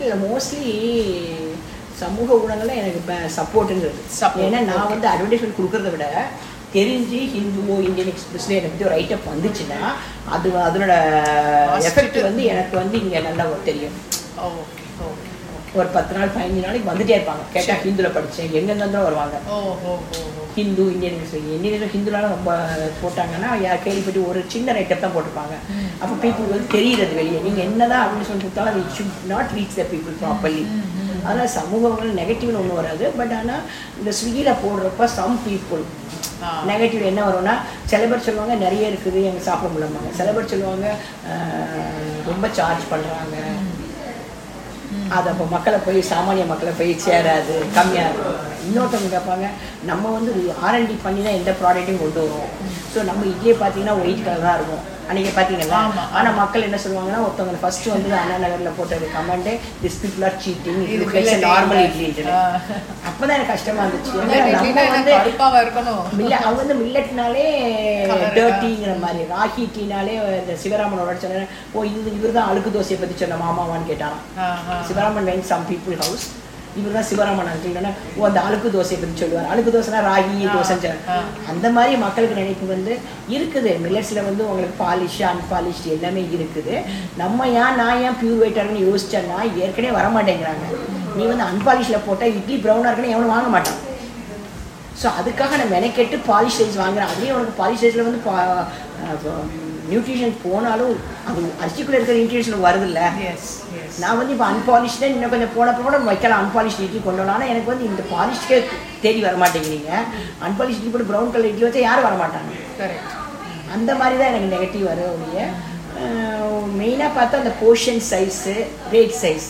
இல்லை மோஸ்ட்லி சமூக ஊடகங்கள்ல எனக்கு சப்போர்ட்டுங்கிறது Support, ஏன்னா நான் okay. வந்து அட்வர்டைஸ்மெண்ட் கொடுக்கறத விட தெரிஞ்சு ஹிந்துவோ இந்தியன் எக்ஸ்பிரஸ்ல எனக்கு பத்தி ஒரு ரைட்டப் வந்துச்சுன்னா அது அதனோட எஃபெக்ட் வந்து எனக்கு வந்து இங்கே நல்லா தெரியும் ஓகே ஓகே ஒரு பத்து நாள் பதினஞ்சு நாளைக்கு வந்துட்டே இருப்பாங்க கேட்டா ஹிந்துல படிச்சேன் எங்கெங்க வருவாங்க ஓ ஓ ஓ ஓ ஹிந்து இந்தியன் எக்ஸ்பிரஸ் இந்தியன் ஹிந்துலாம் ரொம்ப போட்டாங்கன்னா யார் கேள்விப்பட்டு ஒரு சின்ன ரைட்டப் தான் போட்டிருப்பாங்க அப்போ பீப்புள் வந்து தெரியுறது வெளியே நீங்கள் என்னதான் அப்படின்னு சொல்லி கொடுத்தாலும் it should not reach the people properly அதனால் சமூகங்கள் நெகட்டிவ்னு ஒன்றும் வராது பட் ஆனால் இந்த ஸ்விக்கியில் போடுறப்ப சம் பீப்புள் ஆ. நெகட்டிவ் என்ன வரும்னா சில பேர் சொல்லுவாங்க நிறைய இருக்குது எங்க சாப்பிட முடியலம்பாங்க சில பேர் சொல்லுவாங்க ஆஹ், ரொம்ப சார்ஜ் பண்ணுறாங்க அது அப்போ மக்களை போய் சாமானிய மக்களை போய் சேராது கம்மியாக இருக்கும் இன்னொருத்தவங்க கேட்பாங்க நம்ம வந்து ஆர்என்டி பண்ணி தான் எந்த ப்ராடக்ட்டையும் கொண்டு வரோம் ஸோ நம்ம இட்லியே பார்த்தீங்கன்னா ஒயிட் கலர் தான் இருக்கும் அன்றைக்கி பார்த்தீங்களா ஆமா. ஆனால் மக்கள் என்ன சொல்லுவாங்கன்னா ஒருத்தவங்க ஃபர்ஸ்ட் வந்து அண்ணா நகரில் போட்டது கமெண்டே திஸ் பீப்புள் ஆர் சீட்டிங் இது இது millet நார்மல் இல்ல. இட்லி ஆ. அப்பதான் எனக்கு கஷ்டமா இருந்துச்சு இல்ல, ஏன்னா இட்லினா நம்ம என்ன வந்து கருப்பாவா இருக்கணும் மில்ல அவங்க வந்து மில்லட்னாலே Colour டர்ட்டிங்கிற மாதிரி ராகி டீனாலே இந்த சிவராமனோட சொன்ன ஓ இது இவர் தான் அழுக்கு தோசையை பத்தி சொன்ன மாமாவான்னு கேட்டாராம் ஆ, ஆ. Sivaraman when some people house இவர் தான் சிவராமன் இல்லைன்னா ஓ அந்த அழுக்கு தோசையை பத்தி சொல்லுவார் அழுக்கு தோசைனா ராகி ஆ, தோசைன்னு ஆ. சொல்லுவார். அந்த மாதிரி மக்களுக்கு நினைப்பு வந்து இருக்குது மில்லட்ஸில் வந்து உங்களுக்கு பாலிஷ் அன்பாலிஷ் எல்லாமே இருக்குது நம்ம ஏன் நான் ஏன் பியூர் ஒயிட்டாருன்னு யோசிச்சேன்னா ஏற்கனவே வர மாட்டேங்கிறாங்க நீ வந்து அன்பாலிஷில் போட்டால் இட்லி ப்ரௌனாக இருக்குன்னு எவனும் வாங்க மாட்டான் ஸோ அதுக்காக நான் மெனக்கெட்டு பாலிஷ் சைஸ் வாங்குறேன் அதுலேயும் உனக்கு பாலிஷ் சைஸில் வந்து நியூட்ரிஷன் போனாலும் அது அரிசிக்குள்ளே இருக்கிற நியூட்ரிஷன் வருதில்ல Yes, yes. நான் வந்து இப்போ அன்பாலிஷ்டாக இன்னும் கொஞ்சம் போனப்போ கூட வைக்கலாம் அன்பாலிஷ் இட்லி கொண்டு வரலாம் ஆனால் எனக்கு வந்து இந்த பாலிஷ்க்கே தேடி வர மாட்டேங்கிறீங்க அன்பாலிஷ் இட்லி போட்டு ப்ரௌன் கலர் இட்லி வச்சா யாரும் வர மாட்டாங்க Correct. அந்த மாதிரி தான் எனக்கு நெகட்டிவ் வர ஒழிய மெயினாக பார்த்தா அந்த போர்ஷன் சைஸு ரேட் சைஸ்